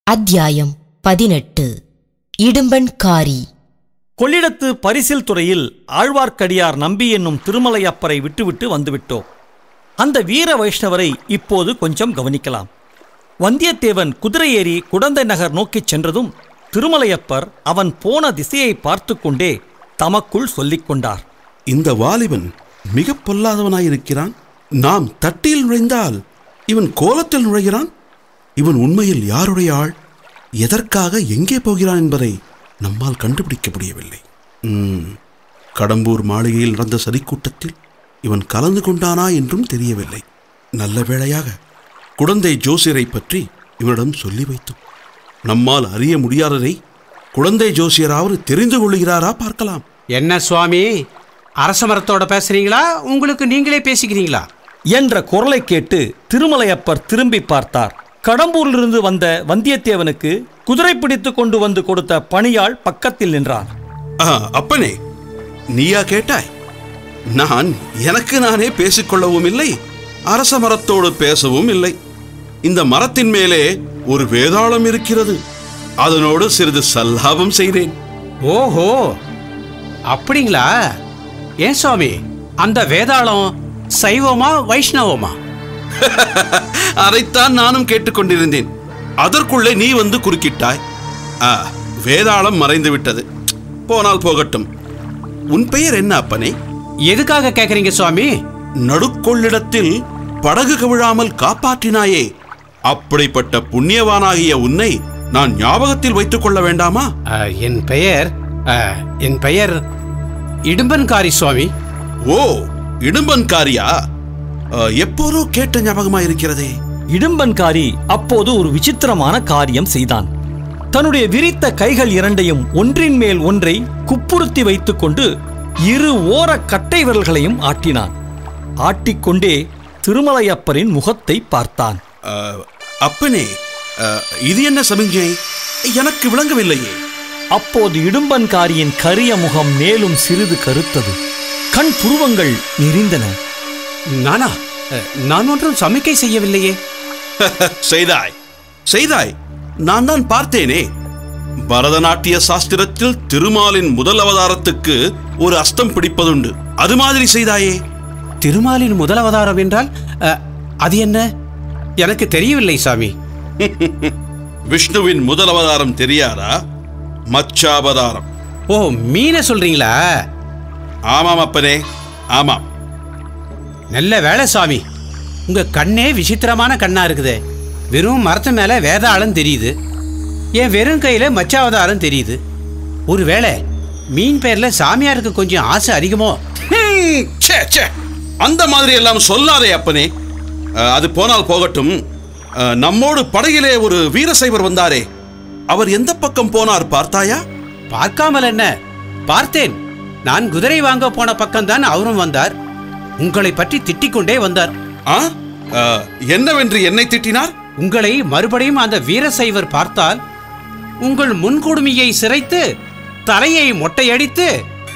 அத்தியாயம் பதினெட்டு இடும்பன்காரி கொள்ளிடத்து பரிசில் துறையில் ஆழ்வார்க்கடியார் நம்பி என்னும் திருமலையப்பரை விட்டுவிட்டு வந்துவிட்டோம் அந்த வீர வைஷ்ணவரை இப்போது கொஞ்சம் கவனிக்கலாம் வந்தியத்தேவன் குதிரை ஏறி குடந்தை நகர் நோக்கிச் சென்றதும் திருமலையப்பர் அவன் போன திசையை பார்த்து கொண்டே தமக்குள் சொல்லிக் கொண்டார் இந்த வாலிபன் மிக பொல்லாதவனாயிருக்கிறான் நாம் தட்டியில் நுழைந்தால் இவன் கோலத்தில் நுழைகிறான் இவன் உண்மையில் யாருடைய ஆள் எதற்காக எங்கே போகிறான் என்பதை நம்மால் கண்டுபிடிக்க முடியவில்லை ம், கடம்பூர் மாளிகையில் நடந்த சதிக்கூட்டத்தில் இவன் கலந்து கொண்டானா என்றும் தெரியவில்லை நல்ல வேளையாக குழந்தை ஜோசியரை பற்றி இவனிடம் சொல்லி வைத்தோம் நம்மால் அறிய முடியாததை குழந்தை ஜோசியராவது தெரிந்து கொள்கிறாரா பார்க்கலாம் என்ன சுவாமி அரச மரத்தோட பேசுறீங்களா உங்களுக்கு நீங்களே பேசிக்கிறீங்களா என்ற குரலை கேட்டு திருமலையப்பர் திரும்பி பார்த்தார் கடம்பூரிலிருந்து வந்த வந்தியத்தேவனுக்கு குதிரை பிடித்து கொண்டு வந்து கொடுத்த பணியாள் பக்கத்தில் நின்றான் ஆ, அப்பனே நீயா கேட்டாய் நான் எனக்கு நானே பேசிக்கொள்ளவும் இல்லை அரச மரத்தோடு பேசவும் இல்லை இந்த மரத்தின் மேலே ஒரு வேதாளம் இருக்கிறது அதனோடு சிறிது சல்லாபம் செய்தேன் ஓஹோ அப்படிங்களா ஏன் சுவாமி அந்த வேதாளம் சைவமா வைஷ்ணவமா அதைத்தான் நானும் கேட்டுக்கொண்டிருந்தேன் அதற்குள்ளே நீ வந்து குறுக்கிட்டாய் ஆ, வேதாளம் மறைந்து விட்டது போனால் போகட்டும் உன் பெயர் என்ன அப்பனே எதுக்காக கேக்குறீங்க சுவாமி நடுக்கொள்ளிடத்தில் படகு கவிழாமல் காப்பாற்றினாயே அப்படிப்பட்ட புண்ணியவானாகிய உன்னை நான் ஞாபகத்தில் வைத்துக் கொள்ள வேண்டாமா ஆ, என் பெயர் ஆ, என் பெயர் இடும்பன்காரி சுவாமி ஓ இடும்பன்காரியா ஆ, எப்போதோ கேட்ட ஞாபகமா இருக்கிறதே இடும்பன்காரி அப்போது ஒரு விசித்திரமான காரியம் செய்தான் தன்னுடைய விரித்த கைகள் இரண்டையும் ஒன்றின் மேல் ஒன்றை குப்புறுத்தி வைத்துக்கொண்டு இரு ஓர கட்டை விரல்களையும் ஆட்டினான் ஆட்டிக்கொண்டே திருமலையப்பரின் முகத்தை பார்த்தான் ஆ, அப்பனே ஆ, இது என்ன சமிஞ்சை எனக்கு விளங்கவில்லையே அப்போது இடும்பன்காரியின் கரிய முகம் மேலும் சிறிது கருத்தது கண் புருவங்கள் நெறிந்தன நானா அ, நான் ஒன்றும் சமிக்கை செய்யவில்லையே செய்தாய் செய்தாய் நான் தான் பார்த்தேனே பரதநாட்டிய சாஸ்திரத்தில் திருமாலின் முதல் அவதாரத்துக்கு ஒரு அஸ்தம் பிடிப்பதுண்டு அது மாதிரி செய்தாயே திருமாலின் முதல் அவதாரம் என்றால் அ, அது என்ன எனக்கு தெரியவில்லை சாமி விஷ்ணுவின் முதல் அவதாரம் தெரியாதா மச்சாவதாரம் ஓ மீனை சொல்றீங்களா ஆமாம் அப்பனே ஆமாம் நல்ல வேலை சாமி உங்க கண்ணே விசித்திரமான கண்ணா இருக்குது வெறும் மரத்து மேல வேதாளம் தெரியுது என் வெறும் கையில மச்சாவதாரம் தெரியுது ஒருவேளை மீன் பேர்ல சாமியாருக்கு கொஞ்சம் ஆசை அதிகமோ ஹம், ச்சே, ச்சே. அந்த மாதிரி எல்லாம் சொல்லாதே அப்பனே அஹ், அது போனால் போகட்டும் அஹ், நம்மோடு படகிலே ஒரு வீரசைவர் வந்தாரே அவர் எந்த பக்கம் போனார் பார்த்தாயா பார்க்காமல் என்ன பார்த்தேன் நான் குதிரை வாங்க போன பக்கம்தான் அவரும் வந்தார் உங்களை பற்றி திட்டிக் கொண்டே வந்தார் ஆ அஹ், என்னவென்று என்னை திட்டினார் உங்களை மறுபடியும் அந்த வீரசைவர் பார்த்தால் உங்கள் முன்குடுமியை சிரைத்து தலையை மொட்டையடித்து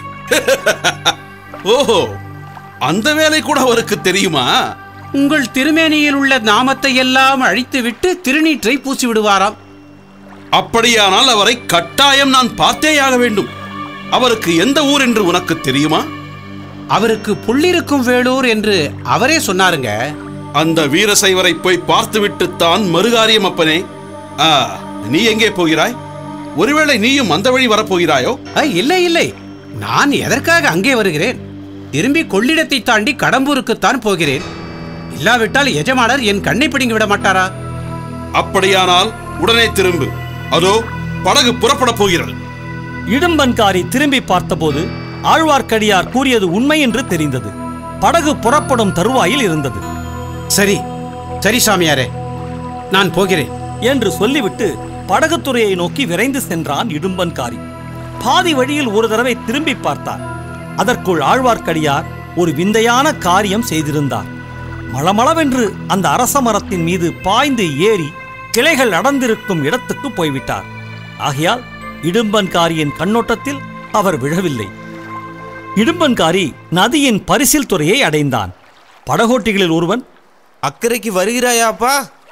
ஓஹோ அந்த வேலை கூட அவருக்கு தெரியுமா உங்கள் திருமேனியில் உள்ள நாமத்தை எல்லாம் அழித்துவிட்டு திருநீற்றை பூசி விடுவாராம் அப்படியானால் அவரை கட்டாயம் நான் பார்த்தேயாக வேண்டும் அவருக்கு எந்த ஊர் என்று உனக்கு தெரியுமா அவருக்கு புள்ளிருக்கும் வேலூர் என்று அவரே சொன்னாருங்க அந்த வீரசைவரை போய் பார்த்துவிட்டுத்தான் மறுகாரியம் அப்பனே ஆ நீ எங்கே போகிறாய் ஒருவேளை நீயும் அந்த வழி வரப்போகிறாயோ அ, இல்லை இல்லை நான் எதற்காக அங்கே வருகிறேன் திரும்பி கொள்ளிடத்தை தாண்டி கடம்பூருக்குத்தான் போகிறேன் இல்லாவிட்டால் எஜமானர் என் கண்ணை பிடுங்கி விட மாட்டாரா அப்படியானால் உடனே திரும்பு அதோ படகு புறப்பட போகிறது இடும்பன்காரி திரும்பி பார்த்தபோது ஆழ்வார்க்கடியார் கூறியது உண்மை என்று தெரிந்தது படகு புறப்படும் தருவாயில் இருந்தது சரி சரி சாமியாரே நான் போகிறேன் என்று சொல்லிவிட்டு படகுத்துறையை நோக்கி விரைந்து சென்றான் இடும்பன்காரி பாதி வழியில் ஒரு தடவை திரும்பி பார்த்தார் அதற்குள் ஆழ்வார்க்கடியார் ஒரு விந்தையான காரியம் செய்திருந்தார் மளமளவென்று அந்த அரச மரத்தின் மீது பாய்ந்து ஏறி கிளைகள் அடர்ந்திருக்கும் இடத்துக்கு போய்விட்டார் ஆகையால் இடும்பன்காரியின் கண்ணோட்டத்தில் அவர் விழவில்லை இடும்பன்காரி நதியின் பரிசில் துறையை அடைந்தான் படகோட்டிகளில் ஒருவன் அக்கறைக்கு வருகிறாயாப்பா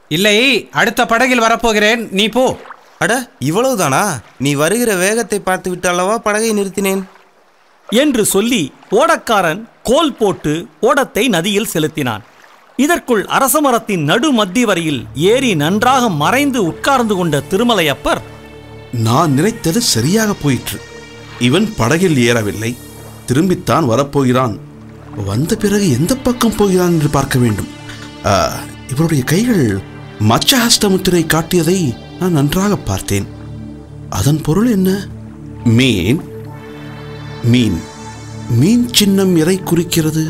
இல்லை அடுத்த படகில் வரப்போகிறேன் நீ போ அட இவ்வளவுதானா நீ வருகிற வேகத்தை பார்த்து விட்டு அல்லவா படகை நிறுத்தினேன் என்று சொல்லி ஓடக்காரன் கோல் போட்டு ஓடத்தை நதியில் செலுத்தினான் இதற்குள் அரசமரத்தின் நடு மத்தி வரையில் ஏறி நன்றாக மறைந்து உட்கார்ந்து கொண்ட திருமலையப்பர் நான் நினைத்தது சரியாக போயிற்று இவன் படகில் ஏறவில்லை திரும்பித்தான் வரப்போகிறான் வந்த பிறகு எந்த பக்கம் போகிறான் என்று பார்க்க வேண்டும் ஆ, இவருடைய கைகள் மச்சஹஸ்தமுத்திரை காட்டியதை நான் நன்றாக பார்த்தேன் அதன் பொருள் என்ன மீன் மீன் மீன் சின்னம் எதை குறிக்கிறது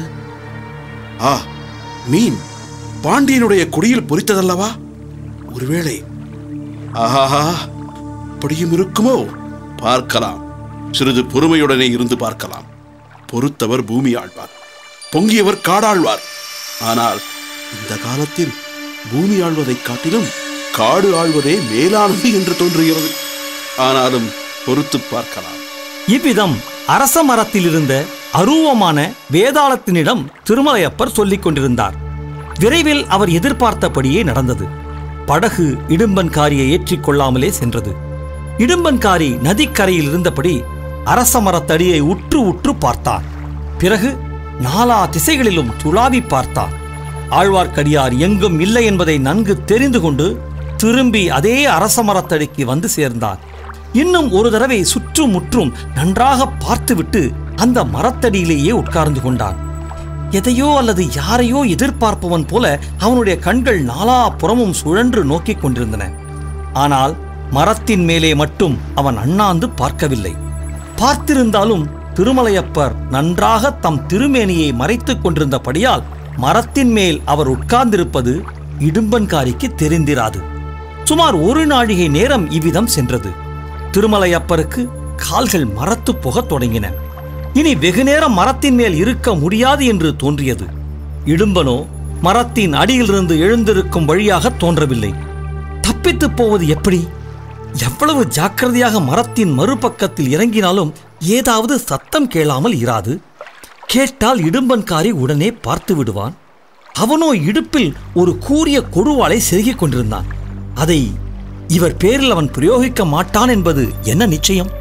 ஆ மீன் பாண்டியனுடைய குடியில் பொறித்ததல்லவா ஒருவேளை ஆஹா அப்படியும் இருக்குமோ பார்க்கலாம் சிறிது பொறுமையுடனே இருந்து பார்க்கலாம் பொறுத்தவர் பூமி ஆழ்வார் பொங்கியவர் காடாழ்வார் ஆனால் இந்த காலத்தில் பூமி ஆழ்வதைக் காட்டிலும் காடு ஆழ்வதே மேலானது என்று தோன்றுகிறது ஆனாலும் பொறுத்து பார்க்கலாம் இவ்விதம் அரச மரத்தில் இருந்த அரூபமான வேதாளத்தினிடம் திருமலையப்பர் சொல்லிக் கொண்டிருந்தார் விரைவில் அவர் எதிர்பார்த்தபடியே நடந்தது படகு இடும்பன்காரியை ஏற்றிக் கொள்ளாமலே சென்றது இடும்பன்காரி நதிக்கரையில் இருந்தபடி அரச மரத்தடியை உற்று உற்று பார்த்தார் பிறகு நாலா திசைகளிலும் துளாவி பார்த்தார் ஆழ்வார்க்கடியார் எங்கும் இல்லை என்பதை நன்கு தெரிந்து கொண்டு திரும்பி அதே அரச மரத்தடிக்கு வந்து சேர்ந்தார் இன்னும் ஒரு தடவை சுற்றும் முற்றும் நன்றாக பார்த்துவிட்டு அந்த மரத்தடியிலேயே உட்கார்ந்து கொண்டான் எதையோ அல்லது யாரையோ எதிர்பார்ப்பவன் போல அவனுடைய கண்கள் நாலா புறமும் சுழன்று நோக்கிக் கொண்டிருந்தன ஆனால் மரத்தின் மேலே மட்டும் அவன் அண்ணாந்து பார்க்கவில்லை பார்த்திருந்தாலும் திருமலையப்பர் நன்றாக தம் திருமேனியை மறைத்துக் கொண்டிருந்தபடியால் மரத்தின் மேல் அவர் உட்கார்ந்திருப்பது இடும்பன்காரிக்கு தெரிந்திராது சுமார் ஒரு நாழிகை நேரம் இவ்விதம் சென்றது திருமலையப்பருக்கு கால்கள் மரத்து போகத் தொடங்கின இனி வெகுநேரம் மரத்தின் மேல் இருக்க முடியாது என்று தோன்றியது இடும்பனோ மரத்தின் அடியிலிருந்து எழுந்திருக்கும் வழியாக தோன்றவில்லை தப்பித்துப் போவது எப்படி எவ்வளவு ஜாக்கிரதையாக மரத்தின் மறுபக்கத்தில் இறங்கினாலும் ஏதாவது சத்தம் கேளாமல் இராது கேட்டால் இடும்பன்காரி உடனே பார்த்து விடுவான் அவனோ இடுப்பில் ஒரு கூரிய கொடுவாளை செருகிக் கொண்டிருந்தான் அதை இவர் பேரில் அவன் பிரயோகிக்க மாட்டான் என்பது என்ன நிச்சயம்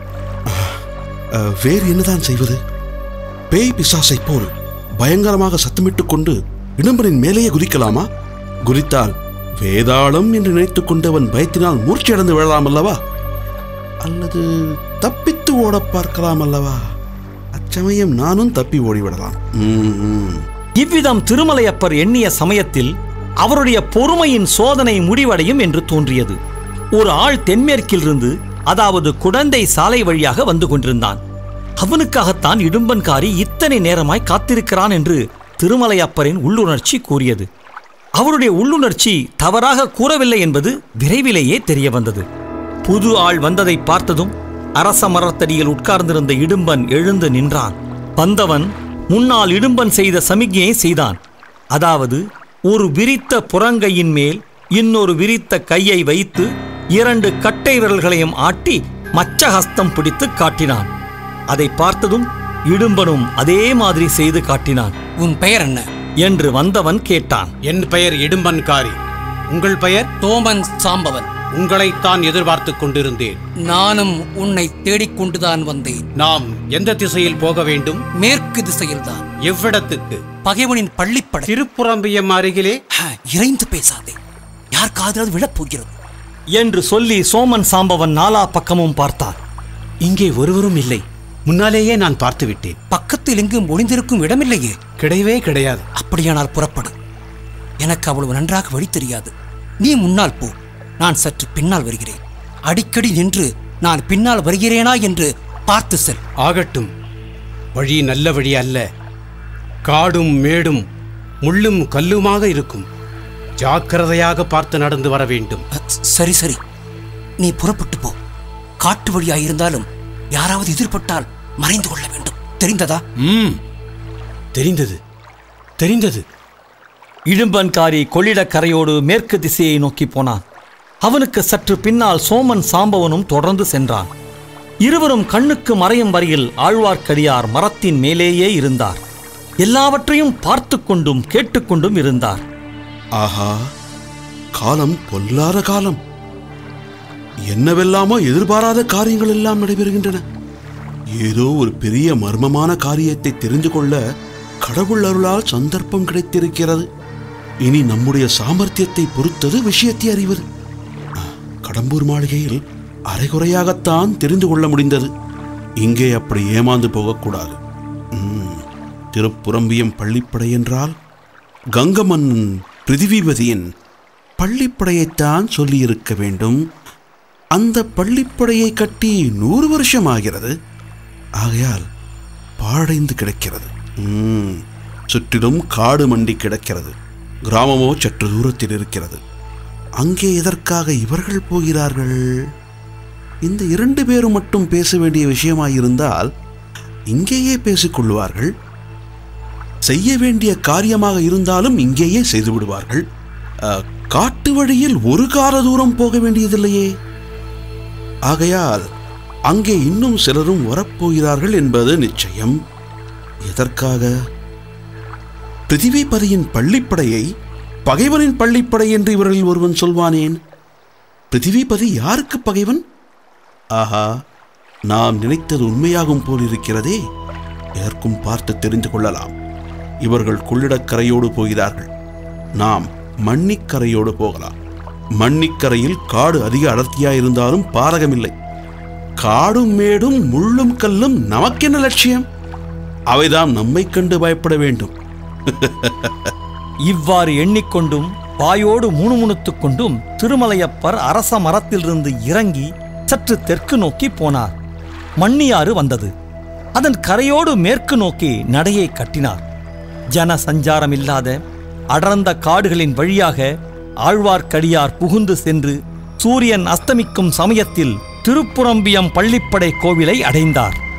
அஹ், வேறு என்னதான் செய்வது பேய் பிசாசைப் போல் பயங்கரமாக சத்தமிட்டுக் கொண்டு இடும்பனின் மேலேயே குதிக்கலாமா குதித்தால் வேதாளம் என்று நினைத்துக் கொண்டு அவன் பயத்தினால் மூர்ச்சியடைந்து விழலாம் அல்லவா அல்லது தப்பித்து ஓடப் பார்க்கலாம் அல்லவா அச்சமயம் நானும் தப்பி ஓடிவிடலாம் ம், ம். இவ்விதம் திருமலையப்பர் எண்ணிய சமயத்தில் அவருடைய பொறுமையின் சோதனை முடிவடையும் என்று தோன்றியது ஒரு ஆள் தென்மேற்கிலிருந்து அதாவது குடந்தை சாலை வழியாக வந்து கொண்டிருந்தான் அவனுக்காகத்தான் இடும்பன்காரி இத்தனை நேரமாய் காத்திருக்கிறான் என்று திருமலையப்பரின் உள்ளுணர்ச்சி கூறியது அவருடைய உள்ளுணர்ச்சி தவறாக கூறவில்லை என்பது விரைவிலேயே தெரிய வந்தது புது ஆள் வந்ததை பார்த்ததும் அரச மரத்தடியில் உட்கார்ந்திருந்த இடும்பன் எழுந்து நின்றான் வந்தவன் முன்னால் இடும்பன் செய்த சமிக்ஞையை செய்தான் அதாவது ஒரு விரித்த புறங்கையின் மேல் இன்னொரு விரித்த கையை வைத்து இரண்டு கட்டை விரல்களையும் ஆட்டி மச்சஹஸ்தம் பிடித்து காட்டினான் அதை பார்த்ததும் இடும்பனும் அதே மாதிரி செய்து காட்டினான் உன் பெயர் என்ன என்று வந்தவன் கேட்டான் என் பெயர் இடும்பன்காரி உங்கள் பெயர் தோமன் சாம்பவன் உங்களைத்தான் எதிர்பார்த்துக் கொண்டிருந்தேன் நானும் உன்னை தேடிக்கொண்டுதான் வந்தேன் நாம் எந்த திசையில் போக வேண்டும் மேற்கு திசையில்தான் எவ்விடத்துக்கு பகைவனின் பள்ளிப்படை திருப்புறம்பியம் அருகிலே ஹ, இறைந்து பேசாதே யார் காதலாவது விழப் போகிறது என்று சொல்லி சோமன் சாம்பவன் நாலா பக்கமும் பார்த்தான் இங்கே ஒருவரும் இல்லை முன்னாலேயே நான் பார்த்து விட்டேன் பக்கத்தில் எங்கும் ஒளிந்திருக்கும் இடமில்லையே கிடையவே கிடையாது அப்படியானால் புறப்படு எனக்கு அவ்வளவு நன்றாக வழி தெரியாது நீ முன்னால் போ நான் சற்று பின்னால் வருகிறேன் அடிக்கடி நின்று நான் பின்னால் வருகிறேனா என்று பார்த்து செல் ஆகட்டும் வழி நல்ல வழி அல்ல காடும் மேடும் முள்ளும் கல்லுமாக இருக்கும் ஜாக்கிரதையாக பார்த்து நடந்து வர வேண்டும் அ, சரி சரி நீ புறப்பட்டு போ காட்டு வழியாயிருந்தாலும் யாராவது எதிர்பட்டால் மறைந்து கொள்ள வேண்டும் தெரிந்ததா ம் தெரிந்தது தெரிந்தது இடும்பன்காரி கொள்ளிடக்கரையோடு மேற்கு திசையை நோக்கி போனான் அவனுக்கு சற்று பின்னால் சோமன் சாம்பவனும் தொடர்ந்து சென்றான் இருவரும் கண்ணுக்கு மறையும் வரையில் ஆழ்வார்க்கடியார் மரத்தின் மேலேயே இருந்தார் எல்லாவற்றையும் பார்த்து கொண்டும் கேட்டுக்கொண்டும் இருந்தார் ஆஹா காலம் பொல்லாத காலம் என்னவெல்லாமோ எதிர்பாராத காரியங்கள் எல்லாம் நடைபெறுகின்றன ஏதோ ஒரு பெரிய மர்மமான காரியத்தை தெரிந்து கொள்ள கடவுள் அருளால் சந்தர்ப்பம் கிடைத்திருக்கிறது இனி நம்முடைய சாமர்த்தியத்தை பொறுத்தது விஷயத்தை அறிவது ஆ, கடம்பூர் மாளிகையில் அரைகுறையாகத்தான் தெரிந்து கொள்ள முடிந்தது இங்கே அப்படி ஏமாந்து போகக்கூடாது ம், திருப்புரம்பியம் பள்ளிப்படை என்றால் கங்கமன்னன் பிருதிவிபதியின் பள்ளிப்படையைத்தான் சொல்லியிருக்க வேண்டும் அந்த பள்ளிப்படையை கட்டி நூறு வருஷம் ஆகிறது ஆகையால் பாழடைந்து கிடக்கிறது ம், சுற்றிலும் காடு மண்டி கிடக்கிறது கிராமமோ சற்று தூரத்தில் இருக்கிறது அங்கே எதற்காக இவர்கள் போகிறார்கள் இந்த இரண்டு பேரும் மட்டும் பேச வேண்டிய விஷயமாயிருந்தால் இங்கேயே பேசிக்கொள்வார்கள் செய்ய வேண்டிய காரியமாக இருந்தாலும் இங்கேயே செய்து விடுவார்கள் அஹ், காட்டு வழியில் ஒரு கால தூரம் போக வேண்டியதில்லையே ஆகையால் அங்கே இன்னும் சிலரும் வரப்போகிறார்கள் என்பது நிச்சயம் எதற்காக பிருத்திவிபதியின் பள்ளிப்படையை பகைவனின் பள்ளிப்படை என்று இவர்களில் ஒருவன் சொல்வானேன் பிருத்திவிபதி யாருக்கு பகைவன் ஆஹா நாம் நினைத்தது உண்மையாகும் போல் இருக்கிறதே எதற்கும் பார்த்து தெரிந்து கொள்ளலாம் இவர்கள் கொள்ளிடக்கரையோடு போகிறார்கள் நாம் மண்ணிக்கரையோடு போகலாம் மண்ணிக்கரையில் காடு அதிக அடர்த்தியாயிருந்தாலும் பாதகமில்லை காடும் மேடும் முள்ளும் கல்லும் நமக்கென்ன லட்சியம் அவைதான் நம்மை கண்டு பயப்பட வேண்டும் இவ்வாறு எண்ணிக்கொண்டும் வாயோடு முணுமுணுத்துக் கொண்டும் திருமலையப்பர் அரச மரத்திலிருந்து இறங்கி சற்று தெற்கு நோக்கி போனார் மண்ணியாறு வந்தது அதன் கரையோடு மேற்கு நோக்கி நடையை கட்டினார் ஜன சஞ்சாரம் இல்லாத அடர்ந்த காடுகளின் வழியாக ஆழ்வார்க்கடியார் புகுந்து சென்று சூரியன் அஸ்தமிக்கும் சமயத்தில் திருப்புரம்பியம் பள்ளிப்படை கோவிலை அடைந்தார்